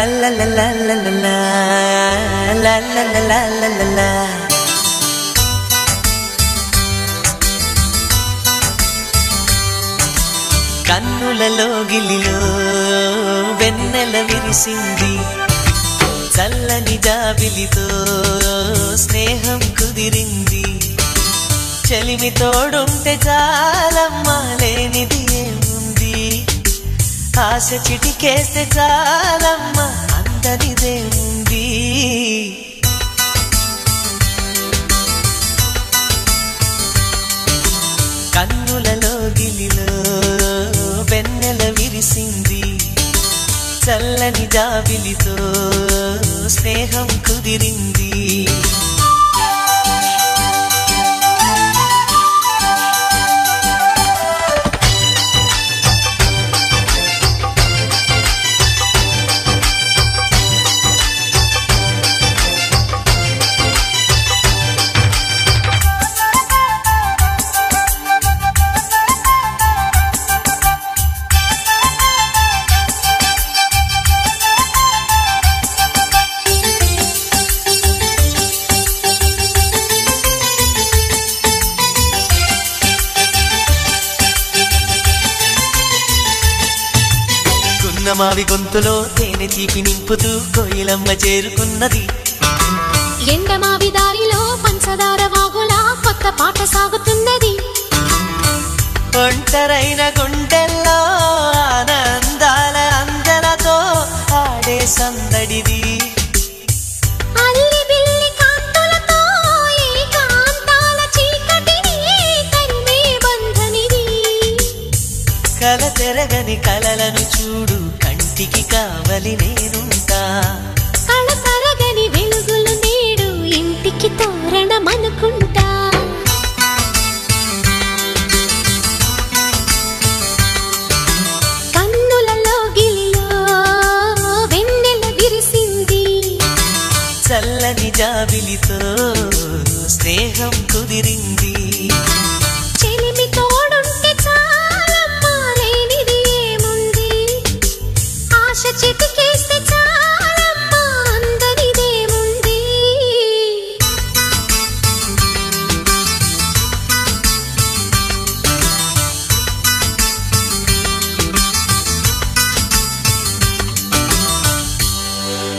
la la la la la la la la la la la la la కన్నులలో గిలిలో వెన్నెల విరిసింది చల్లని జాబిలితో స్నేహం కుదిరింది చెలిమి తోడుంటే చాలమ్మా లేనిది ఏముంది ఆశ చిటికేస్తే చాలమ్మా అందరిదేముంది కన్నులలో గిలిలో వెన్నెల విరిసింది చల్లని జాబిలితో స్నేహం కుదిరింది గున్నమావి గొంతులో తేనె తీపి నింపుతూ కోయిలమ్మ చేరుకున్నది ఎండమావి దారిలో పంచదార వాగులా కొత్త పాట సాగుతున్నది ఒంటరైన గుండెల్లో ఆనందాల అందలతో ఆడే సందడిది అల్లి బిల్లి కాంతులతో ఏకాంతాల చీకటిని తరిమే బంధనిది కల తెరగని కలలను చూడు కంటికి కావలి నేనుంటా కళ తరగని వెలుగులు నేడు ఇంటికి తోరణమనుకుంటా కన్నులలో గిలిలో వెన్నెల విరిసింది చల్లని జాబిలితో స్నేహం కుదిరింది